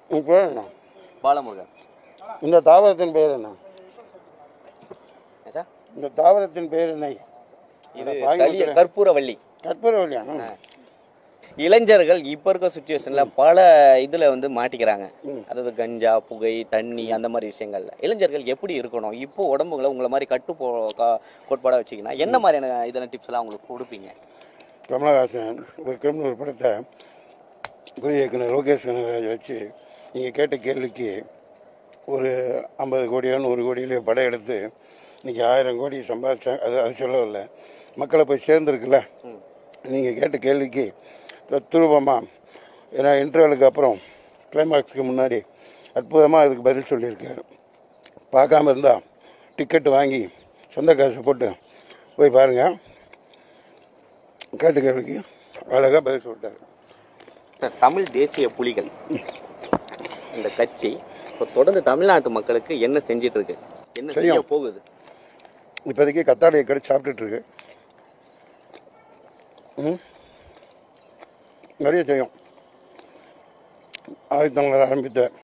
உன் பேர் என்ன பாலமுருகன் இந்த தாவரத்தின் பெயர் என்ன ஏன் சார் இந்த தாவரத்தின் பெயர் என்ன இது வாங்கி சளிய கற்பூரவள்ளி கற்பூரவல்லியா இளைஞர்கள் இப்ப இருக்க சுச்சுவேஷன்ல பல இதுல வந்து மாட்டிக்கிறாங்க அதாவது கஞ்சா புகை தண்ணி அந்த மாதிரி விஷயங்கள்ல இளைஞர்கள் எப்படி இருக்கணும் இப்போ உடம்புகளை உங்களை மாதிரி கட்டு போ கா- கோட்பாடா வச்சீங்கன்னா என்ன மாதிரியான இதெல்லாம் டிப்ஸ் எல்லாம் உங்களுக்கு கொடுப்பீங்க கமலஹாசன் ஒரு கிரிமினல் படத்தை புதிய இயக்குனர் லோகேஷ் கனகராஜ் வச்சு நீங்கள் கேட்ட கேள்விக்கு ஒரு ஐம்பது கோடியோ நூறு கோடியிலேயே படம் எடுத்து இன்னைக்கு ஆயிரம் கோடி சம்பாதிச்சாங்க அது அது சொல்லவில்லை மக்களை போய் சேர்ந்துருக்குல்ல நீங்கள் கேட்ட கேள்விக்கு தத்ரூபமாக ஏன்னா இன்டர்வலுக்கு அப்புறம் கிளைமாக்ஸுக்கு முன்னாடி அற்புதமாக அதுக்கு பதில் சொல்லியிருக்காரு பார்க்காம இருந்தால் டிக்கெட் வாங்கி சொந்த காசு போட்டு போய் பாருங்கள் கேட்ட கேள்விக்கு அழகாக பதில் சொல்லிட்டாரு சார், தமிழ் தேசிய புலிகள் இந்த கட்சி இப்போ தொடர்ந்து தமிழ்நாட்டு மக்களுக்கு என்ன செஞ்சிட்டு இருக்கு என்ன செய்ய செய்யும். போகுது இப்போதைக்கு கத்தாழையை கடிச்சு சாப்பிட்டுட்டு இருக்கு ம் நிறைய செய்யும் ஆயிரத்தி தொள்ளாயிரத்தி ஆரம்பித்த